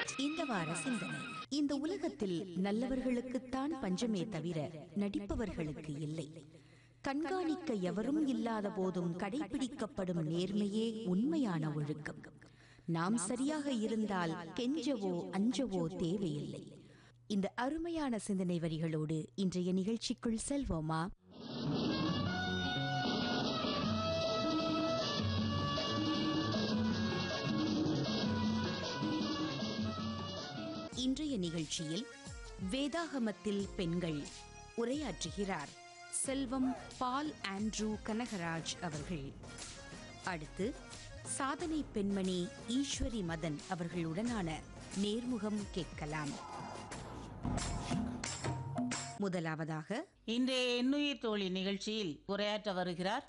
இந்த வார சிந்தனை இந்த உலகத்தில் நல்லவர்களுக்குத்தான் பஞ்சமே தவிர நடிப்பவர்களுக்கு இல்லை கண்காணிக்க எவரும் இல்லாத போதும் கடைபிடிக்கப்படும் நேர்மையே உண்மையான ஒழுக்கம் நாம் சரியாக இருந்தால் கெஞ்சவோ அஞ்சவோ தேவையில்லை இந்த அருமையான சிந்தனை வரிகளோடு இன்றைய நிகழ்ச்சிக்குள் செல்வோமா இன்றைய நிகழ்ச்சியில் வேதாகமத்தில் பெண்கள் உரையாற்றுகிறார் செல்வம் பால் ஆண்ட்ரூ கனகராஜ் அவர்கள் அடுத்து சாதனை பெண்மணி ஈஸ்வரி மதன் அவர்களுடனான நேர்முகம் கேட்கலாம் முதலாவதாக இன்றைய எண்ணுயிர் தோழி நிகழ்ச்சியில் உரையாற்ற வருகிறார்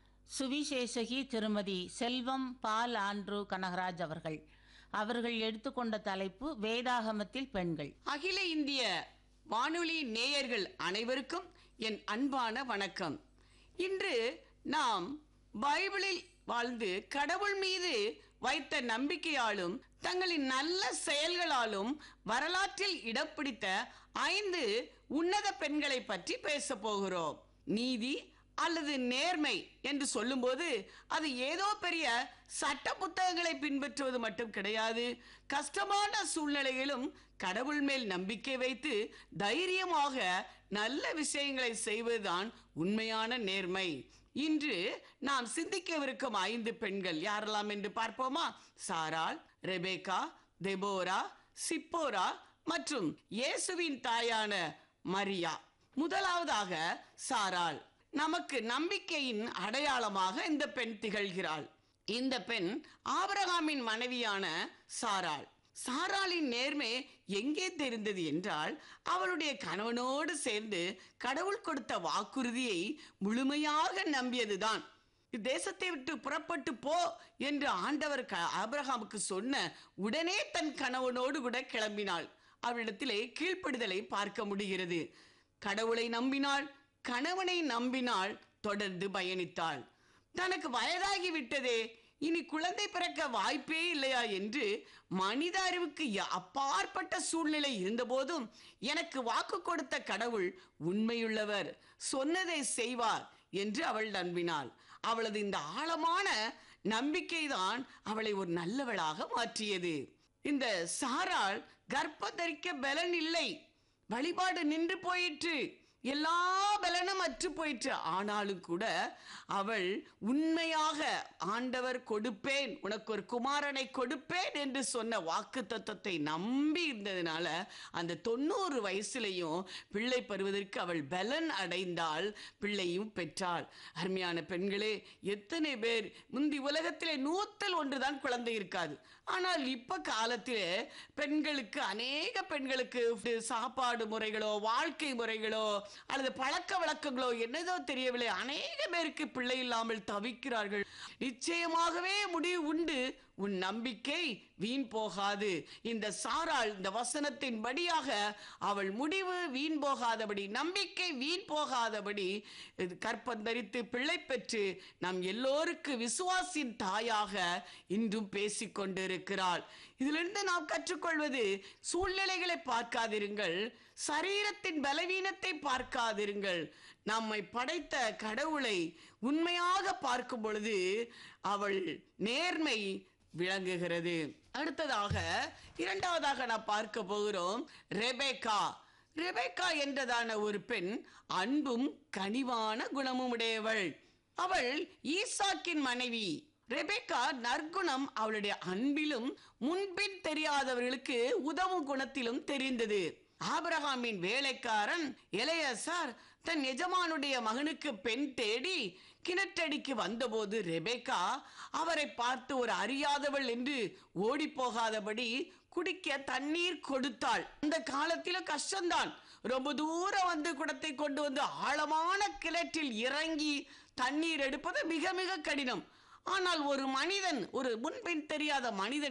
சுவிசேஷகி திருமதி செல்வம் பால் ஆண்ட்ரூ கனகராஜ் அவர்கள் அவர்கள் எடுத்துக்கொண்ட தலைப்பு வேதாகமத்தில் பெண்கள் அகில இந்திய வானொலி நேயர்கள் அனைவருக்கும் என் அன்பான வணக்கம் இன்று நாம் பைபிளில் வாழ்ந்து கடவுள் மீது வைத்த நம்பிக்கையாலும் தங்களின் நல்ல செயல்களாலும் வரலாற்றில் இடம் பிடித்த ஐந்து உன்னத பெண்களை பற்றி பேச போகிறோம் நீதி அல்லது நேர்மை என்று சொல்லும்போது அது ஏதோ பெரிய சட்ட புத்தகங்களை பின்பற்றுவது மட்டும் கிடையாது கஷ்டமான சூழ்நிலையிலும் கடவுள் மேல் நம்பிக்கை வைத்து தைரியமாக நல்ல விஷயங்களை செய்வதுதான் உண்மையான நேர்மை இன்று நாம் சிந்திக்கவிருக்கும் ஐந்து பெண்கள் யாரெல்லாம் என்று பார்ப்போமா சாராள் ரெபேக்கா தெபோரா சிப்போரா மற்றும் இயேசுவின் தாயான மரியா முதலாவதாக சாராள் நமக்கு நம்பிக்கையின் அடையாளமாக இந்த பெண் திகழ்கிறாள் இந்த பெண் ஆபிரகாமின் மனைவியான சாராள் சாராளின் நேர்மை எங்கே தெரிந்தது என்றால் அவளுடைய கணவனோடு சேர்ந்து கடவுள் கொடுத்த வாக்குறுதியை முழுமையாக நம்பியதுதான் தேசத்தை விட்டு புறப்பட்டு போ என்று ஆண்டவர் க- ஆபிரகாமுக்கு சொன்ன உடனே தன் கணவனோடு கூட கிளம்பினாள் அவளிடத்திலே கீழ்ப்படுதலை பார்க்க முடிகிறது கடவுளை நம்பினாள் கணவனை நம்பினாள் தொடர்ந்து பயணித்தாள் தனக்கு வயதாகி விட்டதே இனி குழந்தை பிறக்க வாய்ப்பே இல்லையா என்று மனித அறிவுக்கு ய- அப்பாற்பட்ட சூழ்நிலை இருந்தபோதும் எனக்கு வாக்கு கொடுத்த கடவுள் உண்மையுள்ளவர் சொன்னதை செய்வார் என்று அவள் நம்பினாள் அவளது இந்த ஆழமான நம்பிக்கைதான் அவளை ஒரு நல்லவளாக மாற்றியது இந்த சாராள் கர்ப்பம் தரிக்க பலன் இல்லை வழிபாடு நின்று போயிற்று எல்லா பலனும் அற்று போயிற்று ஆனாலும் கூட அவள் உண்மையாக ஆண்டவர் கொடுப்பேன் உனக்கு ஒரு குமாரனை கொடுப்பேன் என்று சொன்ன வாக்கு தத்துவத்தை நம்பி இருந்ததுனால அந்த தொண்ணூறு வயசுலையும் பிள்ளை பெறுவதற்கு அவள் பலன் அடைந்தாள் பிள்ளையும் பெற்றாள் அருமையான பெண்களே எத்தனை பேர் முந்தி உலகத்திலே நூத்தல் ஒன்றுதான் குழந்தை இருக்காது ஆனால் இப்ப காலத்திலே பெண்களுக்கு அநேக பெண்களுக்கு சாப்பாடு முறைகளோ வாழ்க்கை முறைகளோ அல்லது பழக்க வழக்கங்களோ என்னதோ தெரியவில்லை அநேக பேருக்கு பிள்ளை இல்லாமல் தவிக்கிறார்கள் நிச்சயமாகவே முடிவு உண்டு உன் நம்பிக்கை வீண் போகாது இந்த சாராள் இந்த வசனத்தின் படியாக அவள் முடிவு வீண் போகாதபடி நம்பிக்கை வீண் போகாதபடி இது கற்பந்தரித்து பிள்ளை பெற்று நம் எல்லோருக்கு விசுவாசின் தாயாக இன்றும் பேசிக் கொண்டிருக்கிறாள் இதிலிருந்து நாம் கற்றுக்கொள்வது சூழ்நிலைகளை பார்க்காதிருங்கள் சரீரத்தின் பலவீனத்தை பார்க்காதிருங்கள் நம்மை படைத்த கடவுளை உண்மையாக பார்க்கும் பொழுது அவள் நேர்மை விளங்குகிறது அடுத்ததாக இரண்டாவதாக நாம் பார்க்க போகிறோம் ரெபேக்கா ரெபேக்கா என்றதான ஒரு பெண் அன்பும் கனிவான குணமும் உடையவள் அவள் ஈசாக்கின் மனைவி ரெபேக்கா நற்குணம் அவளுடைய அன்பிலும் முன்பின் தெரியாதவர்களுக்கு உதவும் குணத்திலும் தெரிந்தது ஆபிரகாமின் வேலைக்காரன் எலையசார் தன் எஜமானுடைய மகனுக்கு பெண் தேடி கிணற்றடிக்கு வந்தபோது ரெபேக்கா அவரை பார்த்து ஒரு அறியாதவள் என்று ஓடி போகாதபடி குடிக்க தண்ணீர் கொடுத்தாள் அந்த காலத்தில கஷ்டம்தான் ரொம்ப தூரம் வந்து குடத்தை கொண்டு வந்து ஆழமான கிணற்றில் இறங்கி தண்ணீர் எடுப்பது மிக மிக கடினம் ஆனால் ஒரு மனிதன் ஒரு முன்பின் தெரியாத மனிதன்